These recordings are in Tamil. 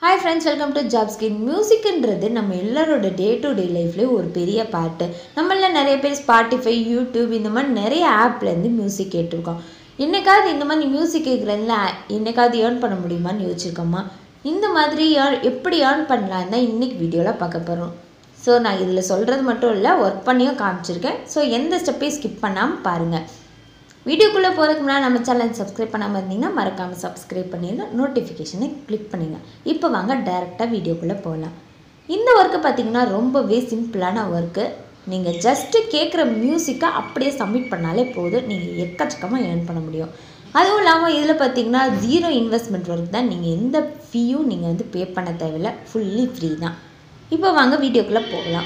hi friends welcome to job skin மியூசிக்ன்றது நம்ம எல்லாரோட டே டு டே லைஃப்லேயும் ஒரு பெரிய பாட்டு நம்மள நிறைய பேர் ஸ்பாட்டிஃபை யூடியூப் இந்த மாதிரி நிறைய ஆப்லேருந்து மியூசிக் கேட்டிருக்கோம் என்னைக்காவது இந்த மாதிரி மியூசிக் கேட்குறதுல என்னைக்காவது ஏர்ன் பண்ண முடியுமான்னு யோசிச்சிருக்கோமா இந்த மாதிரி earn- எப்படி ஏர்ன் பண்ணலாம் தான் இன்றைக்கி வீடியோவில் பார்க்க போகிறோம் ஸோ நான் இதில் சொல்கிறது மட்டும் இல்லை ஒர்க் பண்ணியும் காமிச்சிருக்கேன் ஸோ எந்த ஸ்டெப்பையும் ஸ்கிப் பண்ணாமல் பாருங்கள் வீடியோக்குள்ளே போகிறதுக்கு முன்னாடி நம்ம சேனல் சப்ஸ்கிரைப் பண்ணாமல் இருந்தீங்கன்னா மறக்காமல் சப்ஸ்கிரைப் பண்ணிடுங்க நோட்டிஃபிகேஷனை கிளிக் பண்ணுங்க இப்போ வாங்க டைரெக்டாக வீடியோக்குள்ளே போகலாம் இந்த ஒர்க்கு பார்த்தீங்கன்னா ரொம்பவே சிம்பிளான ஒர்க்கு நீங்கள் ஜஸ்ட்டு கேட்குற மியூசிக்கை அப்படியே சப்மிட் பண்ணாலே போதும் நீங்கள் எக்கச்சக்கமாக ஏர்ன் பண்ண முடியும் அதுவும் இல்லாமல் இதில் பார்த்தீங்கன்னா ஜீரோ இன்வெஸ்ட்மெண்ட் ஒர்க் தான் நீங்கள் எந்த ஃபீயும் நீங்கள் வந்து பே பண்ண தேவையில்ல ஃபுல்லி ஃப்ரீ தான் இப்போ வாங்க வீடியோக்குள்ளே போகலாம்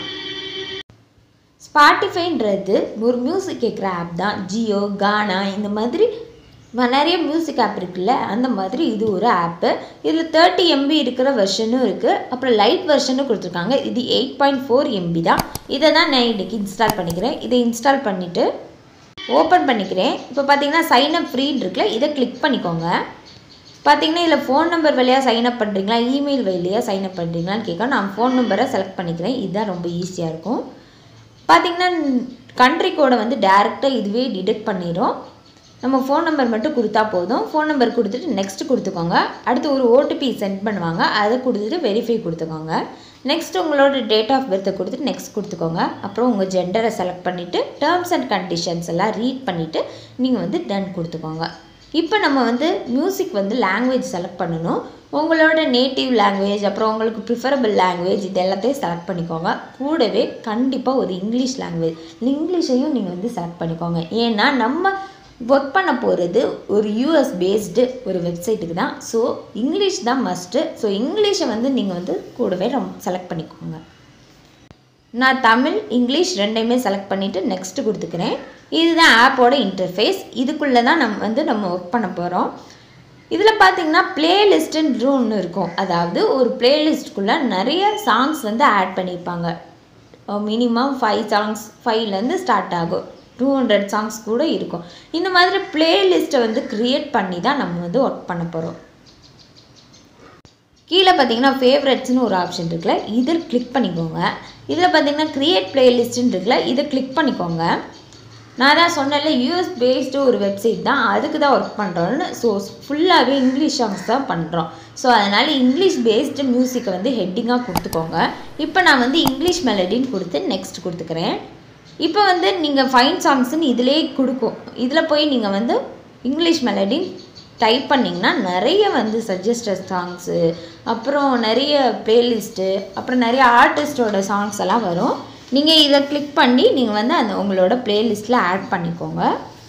ஸ்பாட்டிஃபைன்றது ஒரு மியூசிக் கேட்குற ஆப் தான் ஜியோ கானா இந்த மாதிரி ம- நிறைய மியூசிக் ஆப் இருக்குல்ல அந்த மாதிரி இது ஒரு ஆப்பு இதில் தேர்ட்டி எம்பி இருக்கிற வெர்ஷனும் இருக்குது அப்புறம் லைட் வெர்ஷனும் கொடுத்துருக்காங்க இது எயிட் பாயிண்ட் ஃபோர் எம்பி தான் இதை தான் நான் இன்றைக்கி இன்ஸ்டால் பண்ணிக்கிறேன் இதை இன்ஸ்டால் பண்ணிவிட்டு ஓப்பன் பண்ணிக்கிறேன் இப்போ பார்த்தீங்கன்னா சைன் அப் ஃப்ரீன்னு இருக்குல்ல இதை கிளிக் பண்ணிக்கோங்க பார்த்தீங்கன்னா இதில் ஃபோன் நம்பர் வழியாக சைன் அப் பண்ணுறீங்களா இமெயில் வழியாக சைன் அப் பண்ணுறீங்களான்னு கேட்க நான் ஃபோன் நம்பரை செலக்ட் பண்ணிக்கிறேன் இதுதான் ரொம்ப ஈஸியாக இருக்கும் பார்த்தீங்கன்னா கண்ட்ரி கோடை வந்து டேரெக்டாக இதுவே டிடெக்ட் பண்ணிடும் நம்ம ஃபோன் நம்பர் மட்டும் கொடுத்தா போதும் ஃபோன் நம்பர் கொடுத்துட்டு நெக்ஸ்ட் கொடுத்துக்கோங்க அடுத்து ஒரு ஓடிபி சென்ட் பண்ணுவாங்க அதை கொடுத்துட்டு வெரிஃபை கொடுத்துக்கோங்க நெக்ஸ்ட் உங்களோட டேட் ஆஃப் பர்த்தை கொடுத்துட்டு நெக்ஸ்ட் கொடுத்துக்கோங்க அப்புறம் உங்கள் ஜெண்டரை செலக்ட் பண்ணிவிட்டு டேர்ம்ஸ் அண்ட் கண்டிஷன்ஸ் எல்லாம் ரீட் பண்ணிவிட்டு நீங்கள் வந்து டன் கொடுத்துக்கோங்க இப்போ நம்ம வந்து மியூசிக் வந்து லாங்குவேஜ் செலக்ட் பண்ணணும் உங்களோட நேட்டிவ் லாங்குவேஜ் அப்புறம் உங்களுக்கு ப்ரிஃபரபிள் லாங்குவேஜ் இது எல்லாத்தையும் செலக்ட் பண்ணிக்கோங்க கூடவே கண்டிப்பாக ஒரு இங்கிலீஷ் லாங்குவேஜ் இங்கிலீஷையும் நீங்கள் வந்து செலக்ட் பண்ணிக்கோங்க ஏன்னா நம்ம ஒர்க் பண்ண போகிறது ஒரு யூஎஸ் பேஸ்டு ஒரு வெப்சைட்டுக்கு தான் ஸோ இங்கிலீஷ் தான் மஸ்ட்டு ஸோ இங்கிலீஷை வந்து நீங்கள் வந்து கூடவே ரொம்ப செலக்ட் பண்ணிக்கோங்க நான் தமிழ் இங்கிலீஷ் ரெண்டையுமே செலக்ட் பண்ணிவிட்டு நெக்ஸ்ட் கொடுத்துக்கிறேன் இதுதான் ஆப்போட இன்டர்ஃபேஸ் இதுக்குள்ளே தான் நம்ம வந்து நம்ம ஒர்க் பண்ண போகிறோம் இதில் பார்த்தீங்கன்னா பிளேலிஸ்ட்டுன்னு ஒன்று இருக்கும் அதாவது ஒரு பிளேலிஸ்ட்டுக்குள்ளே நிறைய சாங்ஸ் வந்து ஆட் பண்ணியிருப்பாங்க மினிமம் ஃபைவ் சாங்ஸ் ஃபைவ்லேருந்து ஸ்டார்ட் ஆகும் டூ ஹண்ட்ரட் சாங்ஸ் கூட இருக்கும் இந்த மாதிரி பிளேலிஸ்ட்டை வந்து க்ரியேட் பண்ணி தான் நம்ம வந்து ஒர்க் பண்ண போகிறோம் கீழே பார்த்தீங்கன்னா ஃபேவரட்ஸ்னு ஒரு ஆப்ஷன் இருக்குல்ல இதில் கிளிக் பண்ணிக்கோங்க இதில் பார்த்தீங்கன்னா க்ரியேட் பிளேலிஸ்ட்டுன்னு இருக்குல்ல இதை கிளிக் பண்ணிக்கோங்க நான் தான் சொன்னேன்ல யூஎஸ் பேஸ்டு ஒரு வெப்சைட் தான் அதுக்கு தான் ஒர்க் பண்ணுறோன்னு ஸோ ஃபுல்லாகவே இங்கிலீஷ் சாங்ஸ் தான் பண்ணுறோம் ஸோ அதனால் இங்கிலீஷ் பேஸ்டு மியூசிக்கை வந்து ஹெட்டிங்காக கொடுத்துக்கோங்க இப்போ நான் வந்து இங்கிலீஷ் மெலடின்னு கொடுத்து நெக்ஸ்ட் கொடுத்துக்கிறேன் இப்போ வந்து நீங்கள் ஃபைன் சாங்ஸ்ன்னு இதிலே கொடுக்கும் இதில் போய் நீங்கள் வந்து இங்கிலீஷ் மெலடின்னு டைப் பண்ணிங்கன்னா நிறைய வந்து சஜஸ்டட் சாங்ஸு அப்புறம் நிறைய ப்ளேலிஸ்ட்டு அப்புறம் நிறைய ஆர்டிஸ்டோட சாங்ஸ் எல்லாம் வரும் நீங்கள் இதை கிளிக் பண்ணி நீங்கள் வந்து அந்த உங்களோட ப்ளேலிஸ்ட்டில் ஆட் பண்ணிக்கோங்க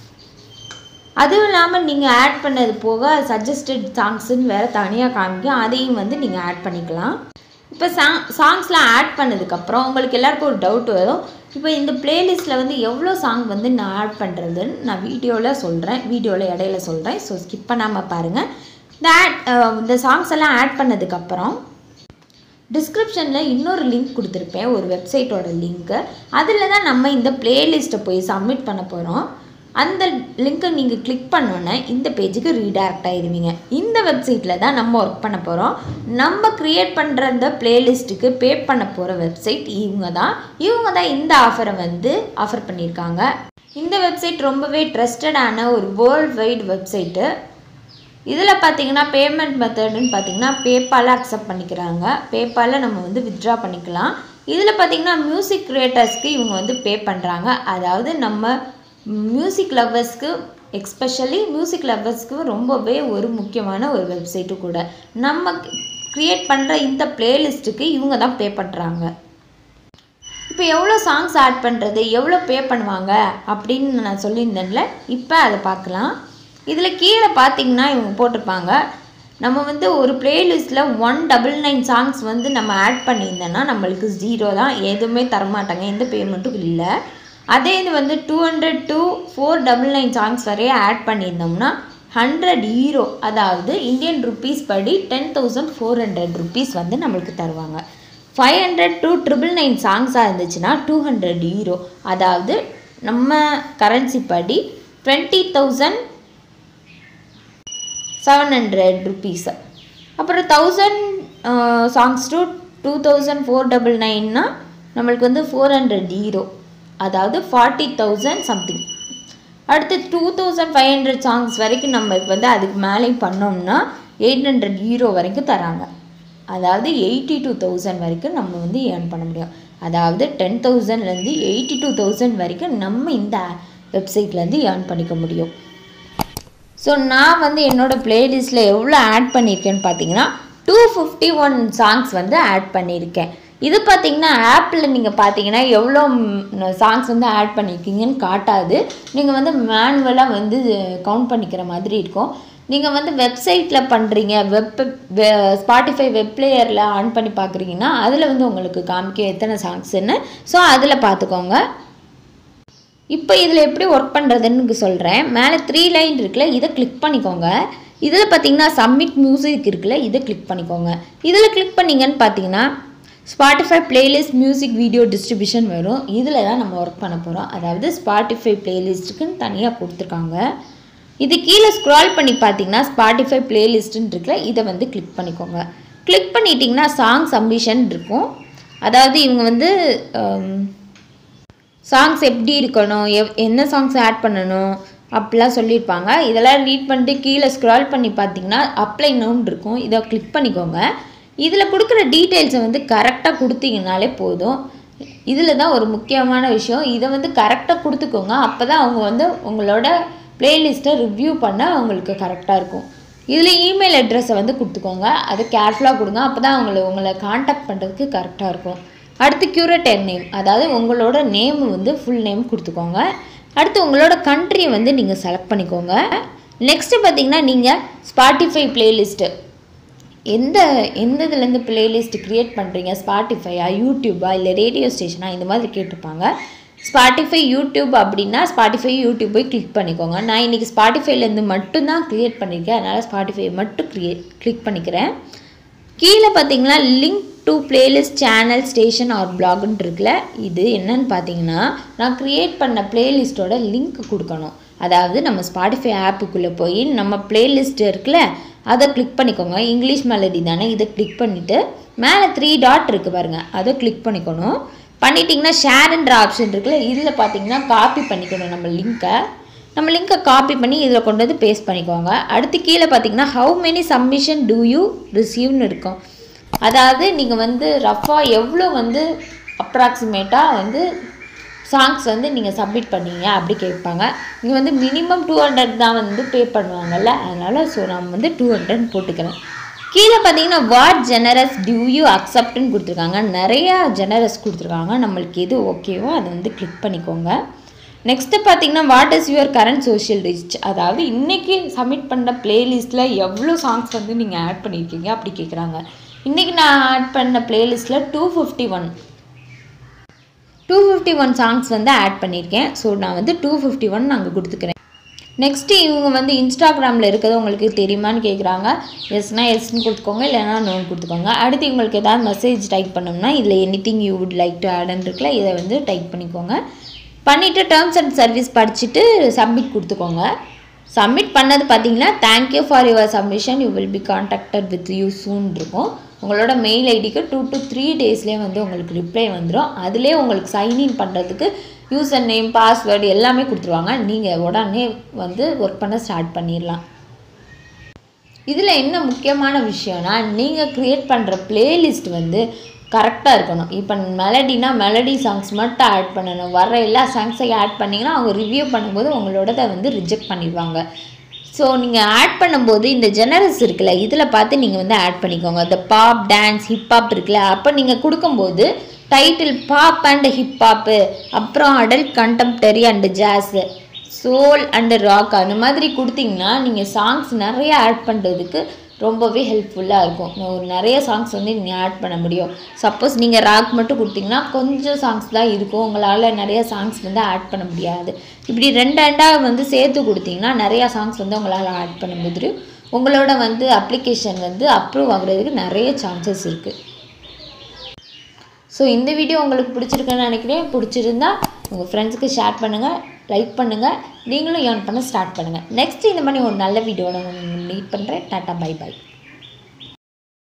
அதுவும் இல்லாமல் நீங்கள் ஆட் பண்ணது போக சஜஸ்டட் சாங்ஸுன்னு வேறு தனியாக காமிக்கும் அதையும் வந்து நீங்கள் ஆட் பண்ணிக்கலாம் இப்போ சாங் சாங்ஸ்லாம் ஆட் பண்ணதுக்கப்புறம் உங்களுக்கு எல்லாருக்கும் ஒரு டவுட் வரும் இப்போ இந்த பிளேலிஸ்ட்டில் வந்து எவ்வளோ சாங் வந்து நான் ஆட் பண்ணுறதுன்னு நான் வீடியோவில் சொல்கிறேன் வீடியோவில் இடையில சொல்கிறேன் ஸோ ஸ்கிப் பண்ணாமல் பாருங்கள் இந்த ஆட் இந்த சாங்ஸ் எல்லாம் ஆட் பண்ணதுக்கப்புறம் டிஸ்கிரிப்ஷனில் இன்னொரு லிங்க் கொடுத்துருப்பேன் ஒரு வெப்சைட்டோட லிங்க்கு அதில் தான் நம்ம இந்த பிளேலிஸ்ட்டை போய் சப்மிட் பண்ண போகிறோம் அந்த லிங்க்கை நீங்கள் கிளிக் பண்ணோன்னே இந்த பேஜுக்கு ரீடைரக்ட் ஆயிடுவீங்க இந்த வெப்சைட்டில் தான் நம்ம ஒர்க் பண்ண போகிறோம் நம்ம க்ரியேட் பண்ணுற இந்த பிளேலிஸ்ட்டுக்கு பே பண்ண போகிற வெப்சைட் இவங்க தான் இவங்க தான் இந்த ஆஃபரை வந்து ஆஃபர் பண்ணியிருக்காங்க இந்த வெப்சைட் ரொம்பவே ட்ரஸ்டடான ஒரு வேர்ல்ட் வைடு வெப்சைட்டு இதில் பார்த்தீங்கன்னா பேமெண்ட் மெத்தடுன்னு பார்த்தீங்கன்னா பேப்பால் அக்செப்ட் பண்ணிக்கிறாங்க பேப்பால் நம்ம வந்து வித்ட்ரா பண்ணிக்கலாம் இதில் பார்த்தீங்கன்னா மியூசிக் கிரியேட்டர்ஸ்க்கு இவங்க வந்து பே பண்ணுறாங்க அதாவது நம்ம மியூசிக் லவ்வர்ஸ்க்கு எக்ஸ்பெஷலி மியூசிக் லவ்வர்ஸ்க்கு ரொம்பவே ஒரு முக்கியமான ஒரு வெப்சைட்டு கூட நம்ம க்ரியேட் பண்ணுற இந்த பிளேலிஸ்ட்டுக்கு இவங்க தான் பே பண்ணுறாங்க இப்போ எவ்வளோ சாங்ஸ் ஆட் பண்ணுறது எவ்வளோ பே பண்ணுவாங்க அப்படின்னு நான் சொல்லியிருந்தேன்ல இப்போ அதை பார்க்கலாம் இதில் கீழே பார்த்தீங்கன்னா இவங்க போட்டிருப்பாங்க நம்ம வந்து ஒரு பிளேலிஸ்ட்டில் ஒன் டபுள் நைன் சாங்ஸ் வந்து நம்ம ஆட் பண்ணியிருந்தோன்னா நம்மளுக்கு ஜீரோ தான் எதுவுமே தரமாட்டாங்க எந்த பேமெண்ட்டும் இல்லை அதே இது வந்து two hundred two four double nine songs வரைய ஆட் பண்ணியிருந்தோம்னா ஹண்ட்ரட் ஹீரோ அதாவது இந்தியன் ருப்பீஸ் படி ten thousand four hundred rupees வந்து நம்மளுக்கு தருவாங்க five hundred two triple nine சாங்ஸாக இருந்துச்சுன்னா டூ ஹண்ட்ரட் ஹீரோ அதாவது நம்ம கரன்சி படி twenty thousand seven hundred rupees அப்புறம் thousand songs to two thousand four double நைன்னா நம்மளுக்கு வந்து ஃபோர் ஹண்ட்ரட் ஜீரோ அதாவது ஃபார்ட்டி தௌசண்ட் சம்திங் அடுத்து two thousand five hundred songs வரைக்கும் நம்ம இப்போ வந்து அதுக்கு மேலேயும் பண்ணோம்னா எயிட் ஹண்ட்ரட் ஹீரோ வரைக்கும் தராங்க அதாவது எயிட்டி டூ தௌசண்ட் வரைக்கும் நம்ம வந்து ஏர்ன் பண்ண முடியும் அதாவது டென் தௌசண்ட்லேருந்து எயிட்டி டூ தௌசண்ட் வரைக்கும் நம்ம இந்த வெப்சைட்லேருந்து ஏர்ன் பண்ணிக்க முடியும் ஸோ நான் வந்து என்னோடய ப்ளேலிஸ்ட்டில் எவ்வளோ ஆட் பண்ணியிருக்கேன்னு பார்த்தீங்கன்னா டூ ஃபிஃப்டி ஒன் சாங்ஸ் வந்து ஆட் பண்ணியிருக்கேன் இது பார்த்தீங்கன்னா ஆப்பில் நீங்கள் பார்த்தீங்கன்னா எவ்வளோ சாங்ஸ் வந்து ஆட் பண்ணியிருக்கீங்கன்னு காட்டாது நீங்கள் வந்து மேனுவலாக வந்து கவுண்ட் பண்ணிக்கிற மாதிரி இருக்கும் நீங்கள் வந்து வெப்சைட்டில் பண்ணுறீங்க வெப் ஸ்பாட்டிஃபை வெப் பிளேயரில் ஆன் பண்ணி பார்க்குறீங்கன்னா அதில் வந்து உங்களுக்கு காமிக்க எத்தனை சாங்ஸ்ன்னு ஸோ அதில் பார்த்துக்கோங்க இப்போ இதில் எப்படி ஒர்க் பண்ணுறதுன்னு சொல்கிறேன் மேலே த்ரீ லைன் இருக்குல்ல இதை கிளிக் பண்ணிக்கோங்க இதில் பார்த்தீங்கன்னா சப்மிட் மியூசிக் இருக்குல்ல இதை கிளிக் பண்ணிக்கோங்க இதில் கிளிக் பண்ணிங்கன்னு பார்த்தீங்கன்னா Spotify playlist music video distribution வரும் இதில் தான் நம்ம ஒர்க் பண்ண போகிறோம் அதாவது ஸ்பாட்டிஃபை பிளேலிஸ்ட்டுக்குன்னு தனியாக கொடுத்துருக்காங்க இது கீழே ஸ்க்ரால் பண்ணி பார்த்தீங்கன்னா ஸ்பாட்டிஃபை பிளேலிஸ்ட்டுன்னு இருக்குல்ல இதை வந்து கிளிக் பண்ணிக்கோங்க கிளிக் பண்ணிட்டீங்கன்னா சாங் சப்மிஷன் இருக்கும் அதாவது இவங்க வந்து சாங்ஸ் எப்படி இருக்கணும் எவ் என்ன சாங்ஸ் ஆட் பண்ணணும் அப்படிலாம் சொல்லியிருப்பாங்க இதெல்லாம் ரீட் பண்ணிட்டு கீழே ஸ்க்ரால் பண்ணி பார்த்தீங்கன்னா அப்ளை நோன் இருக்கும் இதை கிளிக் பண்ணிக்கோங்க இதில் கொடுக்குற டீட்டெயில்ஸை வந்து கரெக்டாக கொடுத்தீங்கனாலே போதும் இதில் தான் ஒரு முக்கியமான விஷயம் இதை வந்து கரெக்டாக கொடுத்துக்கோங்க அப்போ தான் அவங்க வந்து உங்களோட ப்ளேலிஸ்ட்டை ரிவ்யூ பண்ண அவங்களுக்கு கரெக்டாக இருக்கும் இதில் இமெயில் அட்ரஸை வந்து கொடுத்துக்கோங்க அதை கேர்ஃபுல்லாக கொடுங்க அப்போ தான் அவங்கள உங்களை காண்டாக்ட் பண்ணுறதுக்கு கரெக்டாக இருக்கும் அடுத்து க்யூரேட்டர் நேம் அதாவது உங்களோட நேம் வந்து ஃபுல் நேம் கொடுத்துக்கோங்க அடுத்து உங்களோட கண்ட்ரியை வந்து நீங்கள் செலக்ட் பண்ணிக்கோங்க நெக்ஸ்ட்டு பார்த்தீங்கன்னா நீங்கள் ஸ்பாட்டிஃபை பிளேலிஸ்ட்டு எந்த எந்த இதுலேருந்து பிளேலிஸ்ட் க்ரியேட் பண்ணுறீங்க ஸ்பாட்டிஃபையா யூடியூபா இல்லை ரேடியோ ஸ்டேஷனா இந்த மாதிரி கேட்டிருப்பாங்க ஸ்பாட்டிஃபை யூடியூப் அப்படின்னா ஸ்பாட்டிஃபை யூடியூப் போய் கிளிக் பண்ணிக்கோங்க நான் இன்றைக்கி ஸ்பாட்டிஃபைலேருந்து மட்டும்தான் க்ரியேட் பண்ணியிருக்கேன் அதனால் ஸ்பாட்டிஃபை மட்டும் க்ரியேட் கிளிக் பண்ணிக்கிறேன் கீழே பார்த்தீங்கன்னா link to playlist channel station or பிளாக்னு இருக்குல்ல இது என்னன்னு பார்த்தீங்கன்னா நான் க்ரியேட் பண்ண பிளேலிஸ்ட்டோட லிங்க் கொடுக்கணும் அதாவது நம்ம ஸ்பாட்டிஃபை ஆப்புக்குள்ளே போய் நம்ம பிளேலிஸ்ட் இருக்குல்ல அதை கிளிக் பண்ணிக்கோங்க இங்கிலீஷ் மெலடி தானே இதை கிளிக் பண்ணிவிட்டு மேலே த்ரீ டாட் இருக்குது பாருங்கள் அதை கிளிக் பண்ணிக்கணும் பண்ணிட்டீங்கன்னா ஷேர்ன்ற ஆப்ஷன் இருக்குல்ல இதில் பார்த்தீங்கன்னா காப்பி பண்ணிக்கணும் நம்ம லிங்க்கை நம்ம லிங்க்கை காப்பி பண்ணி இதில் கொண்டு வந்து பேஸ்ட் பண்ணிக்கோங்க அடுத்து கீழே பார்த்தீங்கன்னா how many submission do you ரிசீவ்னு இருக்கும் அதாவது நீங்கள் வந்து ரஃபாக எவ்வளோ வந்து அப்ராக்சிமேட்டாக வந்து சாங்ஸ் வந்து நீங்கள் சப்மிட் பண்ணீங்க அப்படி கேட்பாங்க இங்கே வந்து மினிமம் டூ ஹண்ட்ரட் தான் வந்து பே பண்ணுவாங்கல்ல அதனால் ஸோ நான் வந்து டூ ஹண்ட்ரட் போட்டுக்கிறேன் கீழே பார்த்தீங்கன்னா வாட் ஜெனரஸ் டியூ யூ அக்செப்ட்னு கொடுத்துருக்காங்க நிறையா ஜெனரஸ் கொடுத்துருக்காங்க நம்மளுக்கு எது ஓகேவோ அதை வந்து கிளிக் பண்ணிக்கோங்க நெக்ஸ்ட்டு பார்த்தீங்கன்னா what is your current social reach அதாவது இன்றைக்கி சப்மிட் பண்ண பிளேலிஸ்ட்டில் எவ்வளோ சாங்ஸ் வந்து நீங்கள் ஆட் பண்ணியிருக்கீங்க அப்படி கேட்குறாங்க இன்றைக்கி நான் ஆட் பண்ண பிளேலிஸ்ட்டில் two fifty one two fifty one songs வந்து ஆட் பண்ணியிருக்கேன் ஸோ நான் வந்து டூ ஃபிஃப்டி ஒன் நாங்கள் கொடுத்துக்கிறேன் நெக்ஸ்ட்டு இவங்க வந்து இன்ஸ்டாகிராமில் இருக்கிறது உங்களுக்கு தெரியுமான்னு கேட்குறாங்க எஸ்னா எஸ்ன்னு கொடுத்துக்கோங்க இல்லைனா நோன் கொடுத்துக்கோங்க அடுத்து உங்களுக்கு ஏதாவது மெசேஜ் டைப் பண்ணோம்னா இதில் anything you would like to ஆட்னு இருக்குல்ல இதை வந்து டைப் பண்ணிக்கோங்க பண்ணிவிட்டு டேர்ம்ஸ் அண்ட் சர்வீஸ் படிச்சுட்டு சப்மிட் கொடுத்துக்கோங்க சப்மிட் பண்ணது பார்த்தீங்கன்னா thank you for your submission you will be contacted with you soon இருக்கும் உங்களோட மெயில் ஐடிக்கு டூ டு த்ரீ டேஸ்லேயே வந்து உங்களுக்கு ரிப்ளை வந்துடும் அதிலே உங்களுக்கு சைன்இன் பண்ணுறதுக்கு யூசர் நேம் பாஸ்வேர்டு எல்லாமே கொடுத்துருவாங்க நீங்கள் உடனே வந்து ஒர்க் பண்ண ஸ்டார்ட் பண்ணிடலாம் இதில் என்ன முக்கியமான விஷயம்னா நீங்கள் க்ரியேட் பண்ணுற பிளேலிஸ்ட் வந்து கரெக்டாக இருக்கணும் இப்போ மெலடினா மெலடி சாங்ஸ் மட்டும் ஆட் பண்ணணும் வர்ற எல்லா சாங்ஸையும் ஆட் பண்ணிங்கன்னா அவங்க ரிவ்யூ பண்ணும்போது உங்களோடதை வந்து ரிஜெக்ட் பண்ணிடுவாங்க ஸோ நீங்கள் ஆட் பண்ணும்போது இந்த ஜெனரஸ் இருக்குல்ல இதில் பார்த்து நீங்கள் வந்து ஆட் பண்ணிக்கோங்க இந்த பாப் டான்ஸ் ஹிப்ஹாப் இருக்குல்ல அப்போ நீங்கள் கொடுக்கும்போது டைட்டில் பாப் அண்ட் ஹிப்ஹாப்பு அப்புறம் adult contemporary and jazz soul and rock அந்த மாதிரி கொடுத்தீங்கன்னா நீங்கள் சாங்ஸ் நிறைய ஆட் பண்ணுறதுக்கு ரொம்பவே ஹெல்ப்ஃபுல்லாக இருக்கும் ஒரு நிறைய சாங்ஸ் வந்து நீங்கள் ஆட் பண்ண முடியும் சப்போஸ் நீங்கள் ராக் மட்டும் கொடுத்தீங்கன்னா கொஞ்சம் சாங்ஸ் தான் இருக்கும் உங்களால் நிறைய சாங்ஸ் வந்து ஆட் பண்ண முடியாது இப்படி ரெண்டு ரெண்டாக வந்து சேர்த்து கொடுத்தீங்கன்னா நிறையா சாங்ஸ் வந்து உங்களால் ஆட் பண்ண முடியும் உங்களோட வந்து அப்ளிகேஷன் வந்து அப்ரூவ் ஆகுறதுக்கு நிறைய சான்சஸ் இருக்குது ஸோ இந்த வீடியோ உங்களுக்கு பிடிச்சிருக்குன்னு நினைக்கிறேன் பிடிச்சிருந்தா உங்கள் ஃப்ரெண்ட்ஸுக்கு ஷேர் பண்ணுங்கள் லைக் பண்ணுங்கள் நீங்களும் ஏர்ன் பண்ண ஸ்டார்ட் பண்ணுங்கள் நெக்ஸ்ட் இந்த மாதிரி ஒரு நல்ல வீடியோவில் மீட் பண்ணுறேன் டாட்டா பை பை